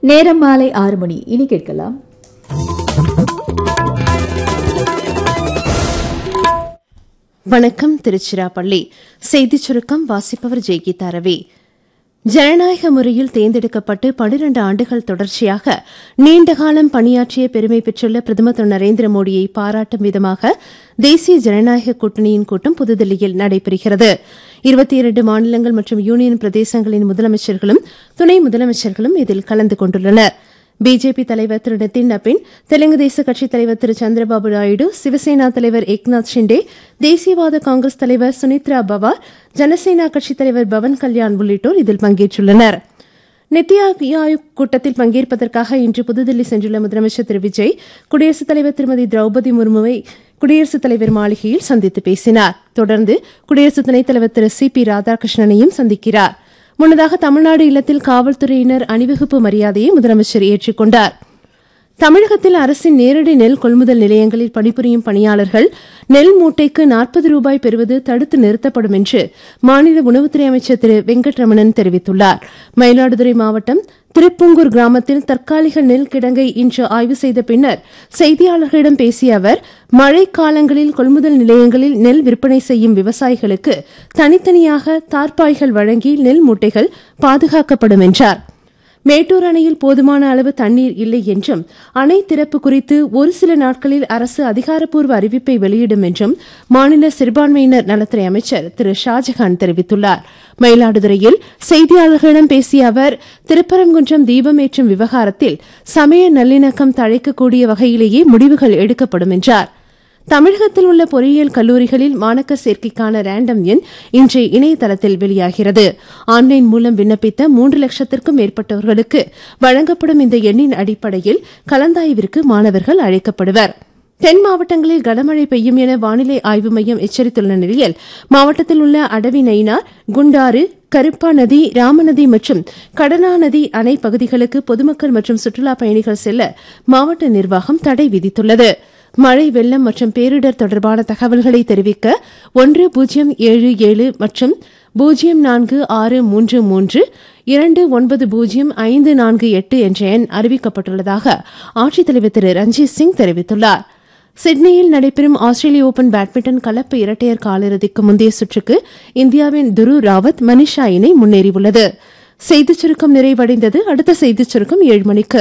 நேரம் மாலை ஆறு மணி இனி கேட்கலாம் வணக்கம் திருச்சிராப்பள்ளி செய்திச் சுருக்கம் வாசிப்பவர் ஜெய்கீதா ரவி ஜனநாயக முறையில் தேர்ந்தெடுக்கப்பட்டு பனிரண்டு ஆண்டுகள் தொடர்ச்சியாக நீண்டகாலம் பணியாற்றிய பெருமை பெற்றுள்ள பிரதமர் திரு நரேந்திர மோடியை பாராட்டும் விதமாக தேசிய ஜனநாயக கூட்டணியின் கூட்டம் புதுதில்லியில் நடைபெறுகிறது இருபத்தி இரண்டு மாநிலங்கள் மற்றும் யூனியன் பிரதேசங்களின் முதலமைச்சர்களும் துணை முதலமைச்சர்களும் இதில் கலந்து கொண்டுள்ளனா் பிஜேபி தலைவர் திரு நிதின் நபின் தெலுங்கு தேச கட்சித் தலைவர் திரு சந்திரபாபு நாயுடு சிவசேனா தலைவர் ஏக்நாத் ஷிண்டே தேசியவாத காங்கிரஸ் தலைவர் சுனித்ரா பவார் ஜனசேனா கட்சித் தலைவர் பவன் கல்யாண் உள்ளிட்டோர் இதில் பங்கேற்றுள்ளனர் நித்தி ஆயோக் கூட்டத்தில் பங்கேற்பதற்காக இன்று புதுதில்லி சென்றுள்ள முதலமைச்சர் திரு விஜய் குடியரசுத் தலைவர் திருமதி திரௌபதி முர்முவை குடியரசுத் தலைவர் மாளிகையில் சந்தித்து பேசினார் தொடர்ந்து குடியரசு துணைத் தலைவர் திரு சி பி ராதாகிருஷ்ணனையும் சந்திக்கிறார் முன்னதாக தமிழ்நாடு இல்லத்தில் காவல்துறையினர் அணிவகுப்பு மரியாதையை முதலமைச்சர் ஏற்றுக்கொண்டார் தமிழகத்தில் அரசின் நேரடி நெல் கொள்முதல் நிலையங்களில் பணிபுரியும் பணியாளர்கள் நெல் மூட்டைக்கு நாற்பது ரூபாய் பெறுவது தடுத்து நிறுத்தப்படும் என்று மாநில உணவுத்துறை அமைச்சர் திரு வெங்கட்ரமணன் தெரிவித்துள்ளார் மயிலாடுதுறை மாவட்டம் திருப்புங்கூர் கிராமத்தில் தற்காலிக நெல் கிடங்கை இன்று ஆய்வு செய்த பின்னர் செய்தியாளர்களிடம் பேசிய அவர் மழை காலங்களில் கொள்முதல் நிலையங்களில் நெல் விற்பனை செய்யும் விவசாயிகளுக்கு தனித்தனியாக தார்பாய்கள் வழங்கி நெல் மூட்டைகள் பாதுகாக்கப்படும் என்றார் மேட்டூர் அணையில் போதுமான அளவு தண்ணீர் இல்லை என்றும் அணை திறப்பு குறித்து ஒரு சில நாட்களில் அரசு அதிகாரப்பூர்வ அறிவிப்பை வெளியிடும் என்றும் மாநில சிறுபான்மையினர் நலத்துறை அமைச்சர் திரு ஷாஜகான் தெரிவித்துள்ளார் மயிலாடுதுறையில் செய்தியாளர்களிடம் பேசிய அவர் திருப்பரங்குன்றம் தீபம் ஏற்றும் விவகாரத்தில் சமய நல்லிணக்கம் தழைக்கக்கூடிய வகையிலேயே முடிவுகள் எடுக்கப்படும் என்றார் தமிழகத்தில் உள்ள பொறியியல் கல்லூரிகளில் மாணக்கர் சேர்க்கைக்கான ரேண்டம் எண் இன்று இணையதளத்தில் வெளியாகிறது ஆன்லைன் மூலம் விண்ணப்பித்த மூன்று லட்சத்திற்கும் மேற்பட்டவர்களுக்கு வழங்கப்படும் இந்த எண்ணின் அடிப்படையில் கலந்தாய்விற்கு மாணவர்கள் அழைக்கப்படுவர் தென் மாவட்டங்களில் கனமழை பெய்யும் என வானிலை ஆய்வு மையம் எச்சரித்துள்ள நிலையில் மாவட்டத்தில் உள்ள அடவி நயினார் குண்டாறு கருப்பா நதி ராமநதி மற்றும் கடனா நதி அணை பகுதிகளுக்கு பொதுமக்கள் மற்றும் சுற்றுலாப் பயணிகள் செல்ல மாவட்ட நிர்வாகம் தடை விதித்துள்ளது மழை வெள்ளம் மற்றும் பேரிடர் தொடர்பான தகவல்களை தெரிவிக்க ஒன்று பூஜ்ஜியம் ஏழு ஏழு மற்றும் பூஜ்ஜியம் நான்கு ஆறு மூன்று மூன்று இரண்டு ஒன்பது பூஜ்ஜியம் ஐந்து நான்கு எட்டு என்ற எண் அறிவிக்கப்பட்டுள்ளதாக ஆட்சித்தலைவர் திரு ரஞ்சித் சிங் தெரிவித்துள்ளார் சிட்னியில் நடைபெறும் ஆஸ்திரேலிய ஓபன் பேட்மிண்டன் கலப்பு இரட்டையர் காலிறுதிக்கு முந்தைய சுற்றுக்கு இந்தியாவின் துரு ராவத் மனிஷா இணை முன்னேறியுள்ளது செய்திச் சுருக்கம் நிறைவடைந்தது அடுத்த செய்திச் சுருக்கம் ஏழு மணிக்கு